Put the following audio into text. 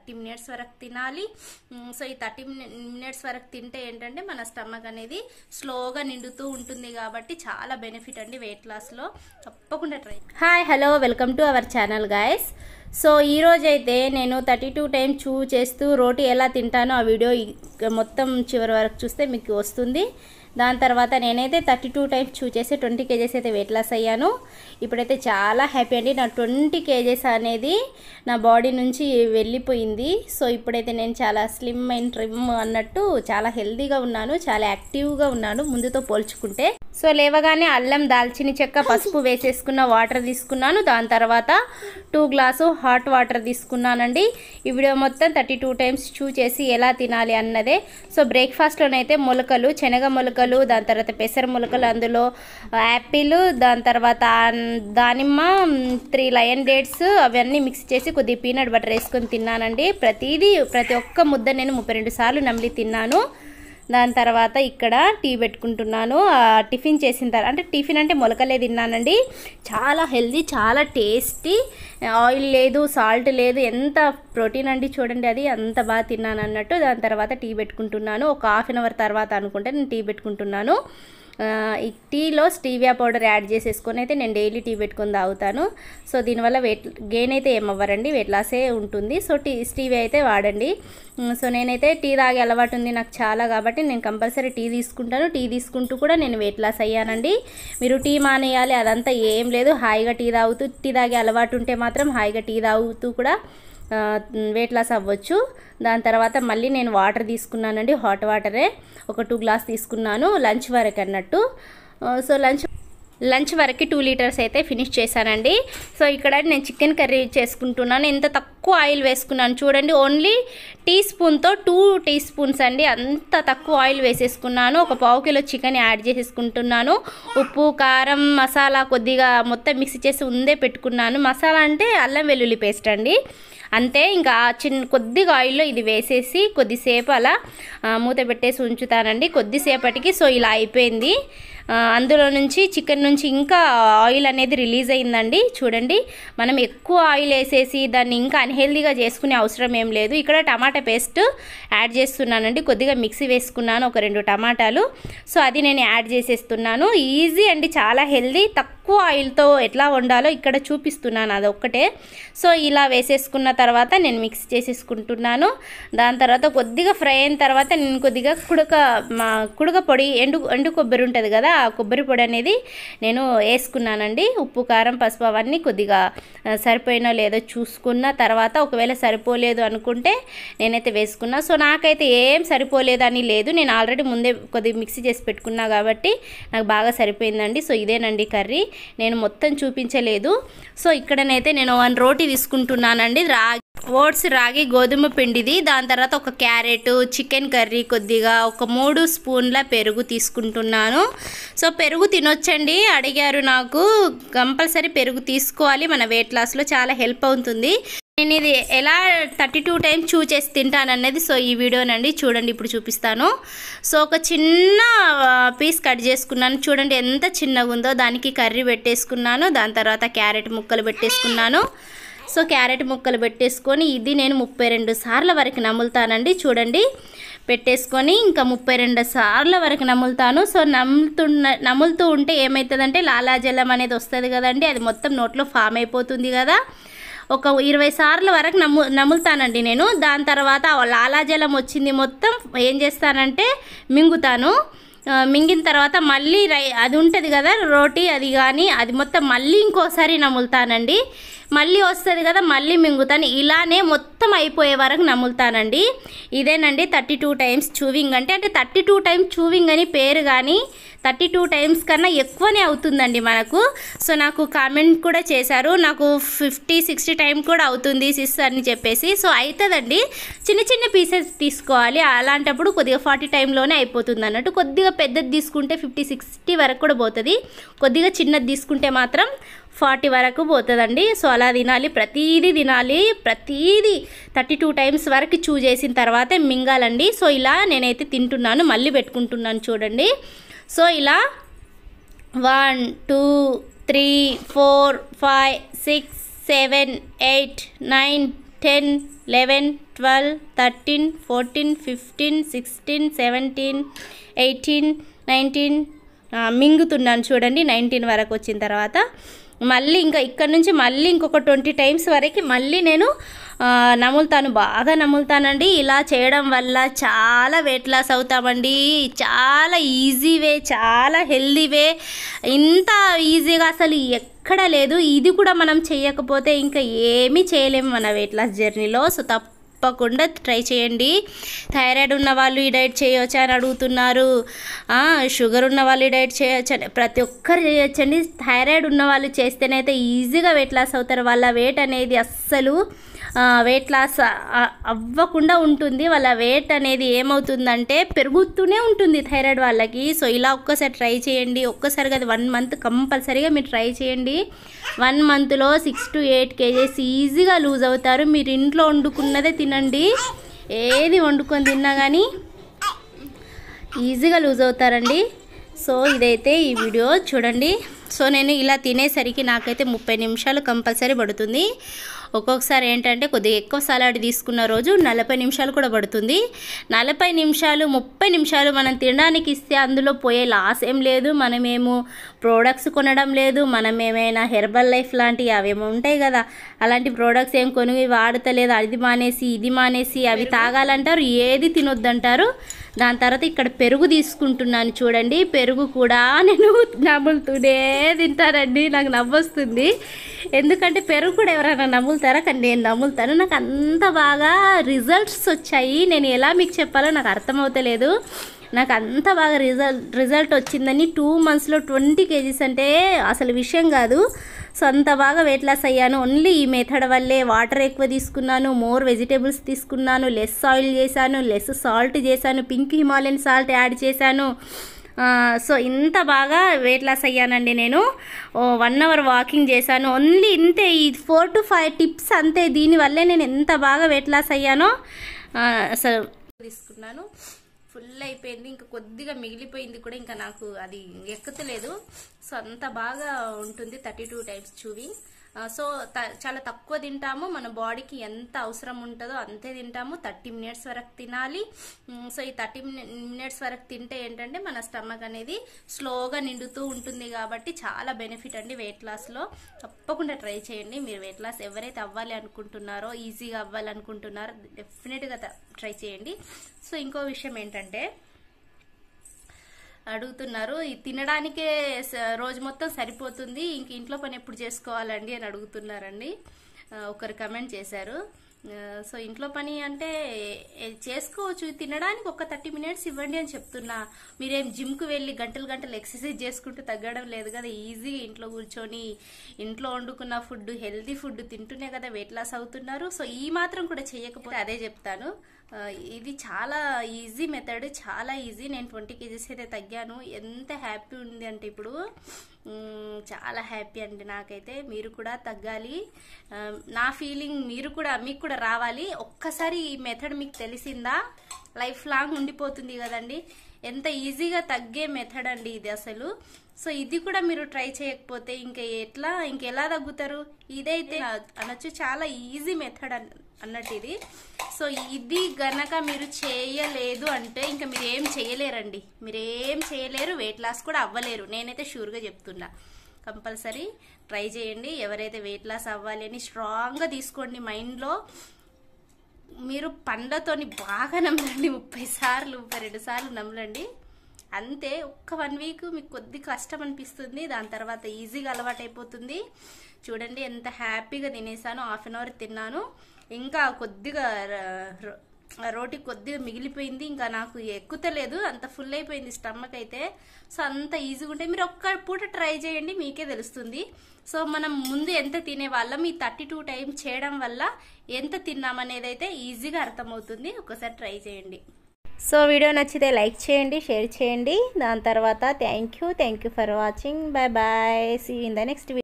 thirty minutes వరకు తినాలి మ్, సో ఈ థర్టీ మినిట్స్ వరకు తింటే ఏంటంటే మన స్టమక్ అనేది స్లోగా నిండుతూ ఉంటుంది కాబట్టి చాలా బెనిఫిట్ అండి వెయిట్ లాస్లో తప్పకుండా try hi hello welcome to our channel guys so ఈ రోజు అయితే నేను థర్టీ టూ టైం చూ చేస్తూ రోటీ ఎలా తింటానో ఆ వీడియో ఈ- మొత్తం చివరి వరకు చూస్తే మీకు వస్తుంది దాని తర్వాత నేనైతే థర్టీ టూ టైమ్స్ చూ చేసి ట్వంటీ కేజెస్ అయితే వెయిట్ లాస్ అయ్యాను ఇప్పుడైతే చాలా హ్యాపీ అండి నా ట్వంటీ కేజెస్ అనేది నా బాడీ నుంచి వెళ్ళిపోయింది సో ఇప్పుడైతే నేను చాలా స్లిమ్ అండ్ ట్రిమ్ అన్నట్టు చాలా హెల్తీగా ఉన్నాను చాలా యాక్టివ్గా ఉన్నాను ముందుతో పోల్చుకుంటే సో లేవగానే అల్లం దాల్చిన చెక్క పసుపు వేసేసుకున్న వాటర్ తీసుకున్నాను దాని తర్వాత టూ గ్లాసు హాట్ వాటర్ తీసుకున్నానండి ఈ వీడియో మొత్తం థర్టీ టూ టైమ్స్ చూ చేసి ఎలా తినాలి అన్నదే సో బ్రేక్ఫాస్ట్లోనైతే మొలకలు శనగ మొలకలు దాని తర్వాత పెసర మొలకలు అందులో యాపిల్ దాని తర్వాత దానిమ్మ త్రీ లయన్ డేట్స్ అవన్నీ మిక్స్ చేసి కొద్దిగా పీనట్ బటర్ వేసుకొని తిన్నానండి ప్రతిదీ ప్రతి ఒక్క ముద్ద నేను ముప్పై రెండు సార్లు నమిలి తిన్నాను దాని తర్వాత ఇక్కడ టీ పెట్టుకుంటున్నాను ఆ టిఫిన్ చేసిన తర్వాత అంటే టిఫిన్ అంటే మొలకలే తిన్నానండి చాలా హెల్దీ చాలా టేస్టీ ఆయిల్ లేదు సాల్ట్ లేదు ఎంత ప్రోటీన్ అండి చూడండి అది అంత బాగా తిన్నాను అన్నట్టు దాని తర్వాత టీ పెట్టుకుంటున్నాను ఒక హాఫ్ అన్ అవర్ తర్వాత అనుకుంటే నేను టీ పెట్టుకుంటున్నాను ఆ, ఈ టీలో స్టీవియా పౌడర్ యాడ్ చేసేసుకొని అయితే నేను డైలీ టీ పెట్టుకొని తాగుతాను సో దీనివల్ల వెయిట్ గెయిన్ అయితే ఏమవ్వరండి వెయిట్ లాసే ఉంటుంది సో టీ స్టీవియా అయితే వాడండి ఉమ్, సో నేనైతే టీ తాగే అలవాటు ఉంది నాకు చాలా కాబట్టి నేను కంపల్సరీ టీ తీసుకుంటాను టీ తీసుకుంటూ కూడా నేను వెయిట్ లాస్ అయ్యానండి మీరు టీ మానేయాలి అదంతా ఏం లేదు హాయిగా టీ తాగుతూ టీ తాగే అలవాటు ఉంటే మాత్రం హాయిగా టీ తాగుతూ కూడా వెయిట్ లాస్ అవ్వచ్చు దాని తర్వాత మళ్ళీ నేను వాటర్ తీసుకున్నానండి హాట్ వాటరే ఒక టూ గ్లాస్ తీసుకున్నాను లంచ్ వరకు అన్నట్టు ఆ, సో లంచ్ లంచ్ వరకు టూ లీటర్స్ అయితే ఫినిష్ చేశానండి సో ఇక్కడ నేను చికెన్ కర్రీ చేసుకుంటున్నాను ఎంత తక్కువ ఆయిల్ వేసుకున్నాను చూడండి ఓన్లీ టీ స్పూన్తో టూ టీ స్పూన్స్ అండి అంత తక్కువ ఆయిల్ వేసేసుకున్నాను ఒక పావు కిలో చికెన్ యాడ్ చేసేసుకుంటున్నాను ఉప్పు కారం మసాలా కొద్దిగా మొత్తం మిక్స్ చేసి ఉందే పెట్టుకున్నాను మసాలా అంటే అల్లం వెల్లుల్లి పేస్ట్ అండి అంతే ఇంకా చిన్న కొద్దిగా ఆయిల్లో ఇది వేసేసి కొద్దిసేపు అలా ఆ, మూత పెట్టేసి ఉంచుతానండి కొద్దిసేపటికి సో ఇలా అయిపోయింది ఆ, అందులో నుంచి చికెన్ నుంచి ఇంకా ఆయిల్ అనేది రిలీజ్ అయిందండి చూడండి మనం ఎక్కువ ఆయిల్ వేసేసి దాన్ని ఇంకా అన్హెల్దీగా చేసుకునే అవసరం ఏం లేదు ఇక్కడ టమాటా పేస్ట్ యాడ్ చేస్తున్నానండి కొద్దిగా మిక్సీ వేసుకున్నాను ఒక రెండు టమాటాలు సో అది నేను యాడ్ చేసేస్తున్నాను ఈజీ అండి చాలా హెల్దీ తక్కువ ఆయిల్తో ఎట్లా వండాలో ఇక్కడ చూపిస్తున్నాను అది ఒక్కటే సో ఇలా వేసేసుకున్న తర్వాత నేను మిక్స్ చేసేసుకుంటున్నాను దాని తర్వాత కొద్దిగా ఫ్రై అయిన తర్వాత నేను కొద్దిగా కుడక మా కుడక పొడి ఎండు ఎండు కొబ్బరి ఉంటుంది కదా ఆ కొబ్బరి పొడి అనేది నేను వేసుకున్నానండి ఉప్పు కారం పసుపు అవన్నీ కొద్దిగా ఆ, సరిపోయినా లేదో చూసుకున్న తర్వాత ఒకవేళ సరిపోలేదు అనుకుంటే నేనైతే వేసుకున్నా సో నాకైతే ఏం సరిపోలేదు అని లేదు నేను ఆల్రెడీ ముందే కొద్దిగా మిక్సీ చేసి పెట్టుకున్నా కాబట్టి నాకు బాగా సరిపోయిందండి సో ఇదేనండి కర్రీ నేను మొత్తం చూపించలేదు సో ఇక్కడనైతే నేను వన్ రోటీ తీసుకుంటున్నానండి రాగి ఓట్స్ రాగి గోధుమ పిండిది దాని తర్వాత ఒక క్యారెట్ చికెన్ కర్రీ కొద్దిగా ఒక మూడు స్పూన్ల పెరుగు తీసుకుంటున్నాను సో పెరుగు తినొచ్చండి అడిగారు నాకు కంపల్సరీ పెరుగు తీసుకోవాలి మన వెయిట్ లాస్లో చాలా హెల్ప్ అవుతుంది నేను ఇది ఎలా థర్టీ టూ టైమ్స్ చూ చేసి తింటాననేది సో ఈ వీడియోనండి చూడండి ఇప్పుడు చూపిస్తాను సో ఒక చిన్న పీస్ కట్ చేసుకున్నాను చూడండి ఎంత చిన్నగా ఉందో దానికి కర్రీ పెట్టేసుకున్నాను దాని తర్వాత క్యారెట్ ముక్కలు పెట్టేసుకున్నాను సో క్యారెట్ ముక్కలు పెట్టేసుకొని ఇది నేను ముప్పై రెండు సార్ల వరకు నములుతానండి చూడండి పెట్టేసుకొని ఇంకా ముప్పై రెండు సార్ల వరకు నములుతాను సో నములుతున్న నములుతూ ఉంటే ఏమవుతుందంటే లాలాజలం అనేది వస్తుంది కదండి అది మొత్తం నోట్లో ఫామ్ అయిపోతుంది కదా ఒక ఇరవై సార్ల వరకు నమ్ము నములుతానండి నేను దాని తర్వాత ఆ లాలాజలం వచ్చింది మొత్తం ఏం చేస్తానంటే మింగుతాను ఆ, మింగిన తర్వాత మళ్ళీ రై అది ఉంటుంది కదా రోటీ అది కానీ అది మొత్తం మళ్ళీ ఇంకోసారి నములుతానండి మళ్ళీ వస్తుంది కదా మళ్ళీ మింగుతాను ఇలానే మొత్తం అయిపోయే వరకు నములుతానండి ఇదేనండి థర్టీ టూ టైమ్స్ చూవింగ్ అంటే అంటే థర్టీ టూ టైమ్స్ చూవింగ్ అని పేరు కానీ థర్టీ టూ టైమ్స్ కన్నా ఎక్కువనే అవుతుందండి మనకు సో నాకు కామెంట్ కూడా చేశారు నాకు ఫిఫ్టీ సిక్స్టీ టైం కూడా అవుతుంది సిస్ అని చెప్పేసి సో అవుతుందండి చిన్న చిన్న పీసెస్ తీసుకోవాలి అలాంటప్పుడు కొద్దిగా ఫార్టీ టైంలోనే అయిపోతుంది అన్నట్టు కొద్దిగా పెద్దది తీసుకుంటే ఫిఫ్టీ సిక్స్టీ వరకు కూడా పోతుంది కొద్దిగా చిన్నది తీసుకుంటే మాత్రం ఫార్టీ వరకు పోతుందండి సో అలా తినాలి ప్రతీది తినాలి ప్రతీది థర్టీ టూ టైమ్స్ వరకు చూ చేసిన తర్వాతే మింగాలండి సో ఇలా నేనైతే తింటున్నాను మళ్ళీ పెట్టుకుంటున్నాను చూడండి సో ఇలా one two three four five six seven eight nine ten eleven twelve thirteen fourteen fifteen sixteen seventeen eighteen nineteen మింగుతున్నాను చూడండి నైన్టీన్ వరకు వచ్చిన తర్వాత మళ్ళీ ఇంకా ఇక్కడ నుంచి మళ్ళీ ఇంకొక ట్వంటీ టైమ్స్ వరకు మళ్ళీ నేను ఆ, నములుతాను బాగా నములుతానండి ఇలా చేయడం వల్ల చాలా వెయిట్ లాస్ అవుతామండి చాలా ఈజీ వే చాలా హెల్దీ వే ఇంత ఈజీగా అసలు ఎక్కడ లేదు ఇది కూడా మనం చేయకపోతే ఇంకా ఏమీ చేయలేము మన వెయిట్ లాస్ జర్నీలో సో తప్పకుండా ట్రై చేయండి థైరాయిడ్ ఉన్న వాళ్ళు ఈ డైట్ చేయొచ్చా అని అడుగుతున్నారు ఆ, షుగర్ ఉన్న వాళ్ళు ఈ డైట్ చేయొచ్చు అని ప్రతి ఒక్కరు చేయొచ్చండి థైరాయిడ్ ఉన్న వాళ్ళు చేస్తేనైతే ఈజీగా వెయిట్ లాస్ అవుతారు వాళ్ళ వెయిట్ అనేది అస్సలు వెయిట్ లాస్ అవ్వకుండా ఉంటుంది వాళ్ళ వెయిట్ అనేది ఏమవుతుందంటే పెరుగుతూనే ఉంటుంది థైరాయిడ్ వాళ్ళకి సో ఇలా ఒక్కసారి ట్రై చేయండి ఒక్కసారిగా అది వన్ మంత్ కంపల్సరీగా మీరు ట్రై చేయండి వన్ మంత్లో సిక్స్ టు ఎయిట్ కేజెస్ ఈజీగా లూజ్ అవుతారు మీరు ఇంట్లో వండుకున్నదే తినండి ఏది వండుకొని తిన్నా కానీ ఈజీగా లూజ్ అవుతారండి సో ఇదైతే ఈ వీడియో చూడండి సో నేను ఇలా తినేసరికి నాకైతే ముప్పై నిమిషాలు కంపల్సరీ పడుతుంది ఒక్కొక్కసారి ఏంటంటే కొద్దిగా ఎక్కువ సలాడ్ తీసుకున్న రోజు నలభై నిమిషాలు కూడా పడుతుంది నలభై నిమిషాలు ముప్పై నిమిషాలు మనం తినడానికి ఇస్తే అందులో పోయే లాస్ ఏం లేదు మనమేమో ప్రోడక్ట్స్ కొనడం లేదు మనం ఏమైనా హెర్బల్ లైఫ్ లాంటివి అవేమో ఉంటాయి కదా అలాంటి ప్రోడక్ట్స్ ఏం కొని వాడతలేదు అది మానేసి ఇది మానేసి అవి తాగాలంటారు ఏది తినొద్దంటారు దాని తర్వాత ఇక్కడ పెరుగు తీసుకుంటున్నాను చూడండి పెరుగు కూడా నేను నములుతూనే తింటానండి నాకు నవ్వొస్తుంది ఎందుకంటే పెరుగు కూడా ఎవరైనా నములుతారా కానీ నేను నములుతాను నాకు అంత బాగా రిజల్ట్స్ వచ్చాయి నేను ఎలా మీకు చెప్పాలో నాకు అర్థమవుతలేదు నాకు అంత బాగా రిజల్ట్ రిజల్ట్ వచ్చిందని టూ మంత్స్లో ట్వంటీ కేజీస్ అంటే అసలు విషయం కాదు సో అంత బాగా వెయిట్ లాస్ అయ్యాను ఓన్లీ ఈ మెథడ్ వల్లే వాటర్ ఎక్కువ తీసుకున్నాను మోర్ వెజిటేబుల్స్ తీసుకున్నాను లెస్ ఆయిల్ చేశాను లెస్ సాల్ట్ చేశాను పింక్ హిమాలయన్ సాల్ట్ యాడ్ చేశాను ఆ, సో ఇంత బాగా వెయిట్ లాస్ అయ్యానండి నేను వన్ అవర్ వాకింగ్ చేశాను ఓన్లీ ఇంతే ఈ ఫోర్ టు ఫైవ్ టిప్స్ అంతే దీనివల్లే నేను ఎంత బాగా వెయిట్ లాస్ అయ్యానో ఆ, అసలు తీసుకున్నాను ఫుల్ అయిపోయింది ఇంకా కొద్దిగా మిగిలిపోయింది కూడా ఇంకా నాకు అది ఎక్కుతలేదు సో అంత బాగా ఉంటుంది thirty two times chewing so త- చాలా తక్కువ తింటాము మన బాడీకి ఎంత అవసరం ఉంటుందో అంతే తింటాము థర్టీ మినిట్స్ వరకు తినాలి మ్, సో ఈ థర్టీ మినిట్స్ వరకు తింటే ఏంటంటే మన స్టమక్ అనేది స్లోగా నిండుతూ ఉంటుంది కాబట్టి చాలా బెనిఫిట్ అండి వెయిట్ లాస్లో తప్పకుండా ట్రై చేయండి మీరు వెయిట్ లాస్ ఎవరైతే అవ్వాలి అనుకుంటున్నారో ఈజీగా అవ్వాలనుకుంటున్నారో డెఫినెట్గా ట్రై చేయండి సో ఇంకో విషయం ఏంటంటే అడుగుతున్నారు ఈ తినడానికే స- రోజు మొత్తం సరిపోతుంది ఇంక ఇంట్లో పని ఎప్పుడు చేసుకోవాలండి అని అడుగుతున్నారండి ఆ, ఒకరు కమెంట్ చేశారు ఆ, సో ఇంట్లో పని అంటే ఏ- చేసుకోవచ్చు తినడానికి ఒక థర్టీ మినిట్స్ ఇవ్వండి అని చెప్తున్నా మీరేం జిమ్కి వెళ్ళి గంటలు గంటలు ఎక్సర్సైజ్ చేసుకుంటూ తగ్గడం లేదు కదా ఈజీగా ఇంట్లో కూర్చొని ఇంట్లో వండుకున్న ఫుడ్ హెల్తీ ఫుడ్ తింటూనే కదా వెయిట్ లాస్ అవుతున్నారు సో ఈ మాత్రం కూడా చేయకపోతే అదే చెప్తాను ఆ, ఇది చాలా ఈజీ మెథడ్ చాలా ఈజీ నేను ట్వంటీ కేజీస్ అయితే తగ్గాను ఎంత హ్యాపీ ఉంది అంటే ఇప్పుడు మ్, చాలా హ్యాపీ అండి నాకైతే మీరు కూడా తగ్గాలి ఆ, నా ఫీలింగ్ మీరు కూడా మీకు కూడా రావాలి ఒక్కసారి ఈ మెథడ్ మీకు తెలిసిందా లైఫ్ లాంగ్ ఉండిపోతుంది కదండి ఎంత ఈజీగా తగ్గే మెథడ్ అండి ఇది అసలు సో ఇది కూడా మీరు ట్రై చేయకపోతే ఇంకా ఎట్లా ఇంకెలా తగ్గుతారు ఇదైతే అనొచ్చు చాలా ఈజీ మెథడ్ అన్నట్టు ఇది సో ఇది గనక మీరు చేయలేదు అంటే ఇంకా మీరు ఏం చేయలేరండి మీరు ఏం చేయలేరు వెయిట్ లాస్ కూడా అవ్వలేరు నేనైతే షూర్గా చెప్తున్నా కంపల్సరీ ట్రై చేయండి ఎవరైతే వెయిట్ లాస్ అవ్వాలి అని స్ట్రాంగ్గా తీసుకోండి మైండ్లో మీరు పండ్లతోని బాగా నమ్మలండి ముప్పై సార్లు ముప్పై రెండు సార్లు నమ్మలండి అంతే ఒక్క వన్ వీక్ మీకు కొద్ది కష్టం అనిపిస్తుంది దాని తర్వాత ఈజీగా అలవాటు అయిపోతుంది చూడండి ఎంత హ్యాపీగా తినేసాను హాఫ్ అన్ అవర్ తిన్నాను ఇంకా కొద్దిగా ర- ర- రోటి కొద్దిగా మిగిలిపోయింది ఇంకా నాకు ఎక్కుతలేదు అంత ఫుల్ అయిపోయింది స్టమక్ అయితే సో అంత ఈజీగా ఉంటే మీరు ఒక్క పూట ట్రై చేయండి మీకే తెలుస్తుంది సో మనం ముందు ఎంత తినే వాళ్ళం ఈ థర్టీ టూ టైం చేయడం వల్ల ఎంత తిన్నామనేది అయితే ఈజీగా అర్థమవుతుంది ఒకసారి ట్రై చేయండి సో వీడియో నచ్చితే లైక్ చేయండి షేర్ చేయండి దాని తర్వాత thank you thank you for watching bye bye see in the next